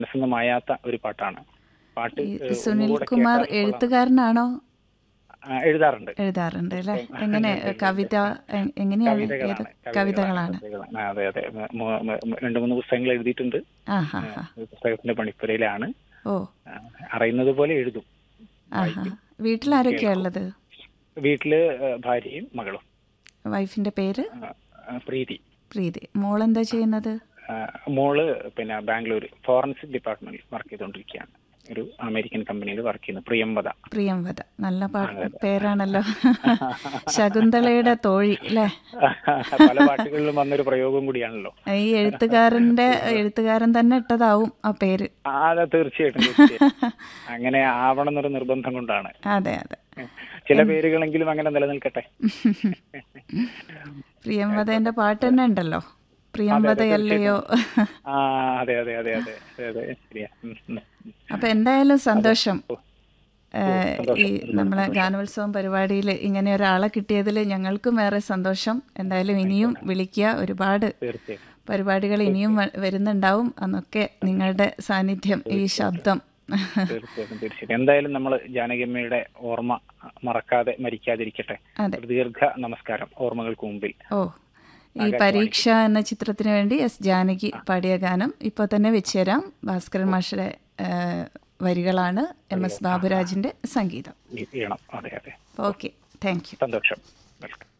മനസ്സിന്ന് മായാത്ത ഒരു പാട്ടാണ് പാട്ട് ഈ ഏഹ്, സുനിൽ ഒന്നുകൂടെ കുമാർ കേട്ടാൽ കൊള്ളാം. എഴുത്തുകാരനാണോ ആ, എഴുതാറുണ്ട് എഴുതാറുണ്ട് അല്ലേ എങ്ങനെ കവിത എ- എങ്ങനെയാണ് ഏത് കവിതകളാണ് കവിതകളാണ് കവിതകളാണ്. ആ, അതെ അതെ മു- മു- മു- രണ്ട് മൂന്ന് പുസ്തകങ്ങൾ എഴുതിയിട്ടുണ്ട് ആ ഹാ ഹാ ഈ പുസ്തകത്തിന്റെ പണിപ്പുരയിലാണ് ഓ ആ, അറിയുന്നത് പോലെ എഴുതും ആ ഹാ വീട്ടിലാരൊക്കെയാ ഉള്ളത് വീട്ടില് ഏഹ്, ഭാര്യയും മകളും വൈഫിന്റെ പേര് ആ, ആ, പ്രീതി പ്രീതി മോളെന്താ ചെയ്യുന്നത് ആ, മോള് പിന്നെ ബാംഗ്ലൂർ ഫോറൻസിക് ഡിപ്പാർട്ട്മെന്റിൽ വർക്ക് ചെയ്തുകൊണ്ടിരിക്കുകയാണ് ഒരു അമേരിക്കൻ കമ്പനിയിൽ വർക്ക് ചെയ്യുന്നു പ്രിയംവദ പ്രിയംവദ നല്ല പാട്ട് പേരാണല്ലോ ശകുന്തളയുടെ തോഴി അല്ലേ പല പാട്ടുകളിലും വന്നൊരു പ്രയോഗം കൂടിയാണല്ലോ ഈ എഴുത്തുകാരന്റെ എഴുത്തുകാരൻ തന്നെ ഇട്ടതാവും ആ പേര് ആ, അതെ തീർച്ചയായിട്ടും തീർച്ചയായിട്ടും. അങ്ങനെ ആവണം എന്നൊരു നിർബന്ധം കൊണ്ടാണ് അതെ അതെ ചില പേരുകളെങ്കിലും അങ്ങനെ നിലനിൽക്കട്ടെ പ്രിയംവദന്റെ പാട്ട് തന്നെ ഉണ്ടല്ലോ പ്രിയംവദയല്ലയോ ആ അതെ അതെ അതെ അതെ അതെ അതെ ശരിയാ ഉം, ഉം. അപ്പൊ എന്തായാലും സന്തോഷം ഏഹ്, ഈ നമ്മളെ ഗാനോത്സവം പരിപാടിയിൽ ഇങ്ങനെ ഒരാളെ കിട്ടിയതിൽ ഞങ്ങൾക്കും ഏറെ സന്തോഷം എന്തായാലും ഇനിയും വിളിക്കുക ഒരുപാട് തീർച്ചയായും പരിപാടികൾ ഇനിയും വ- വരുന്നുണ്ടാവും അന്നൊക്കെ നിങ്ങളുടെ സാന്നിധ്യം ഈ ശബ്ദം തീർച്ചയായിട്ടും തീർച്ചയായിട്ടും എന്തായാലും നമ്മൾ ജാനകിയമ്മയുടെ ഓർമ്മ മറക്കാതെ മരിക്കാതിരിക്കട്ടെ അതെ ഒരു ദീർഘ നമസ്കാരം ഓർമ്മകൾക്ക് മുമ്പിൽ ഓ ഈ പരീക്ഷ എന്ന ചിത്രത്തിന് വേണ്ടി എസ് ജാനകി പാടിയ ഗാനം ഇപ്പോൾ തന്നെ വെച്ചുതരാം ഭാസ്കരൻ മാഷയുടെ ഏഹ്, വരികളാണ് എം എസ് ബാബുരാജിന്റെ സംഗീതം ഈ- ഈണം അതെ അതെ ഓക്കെ താങ്ക് യു സന്തോഷം വെൽക്കം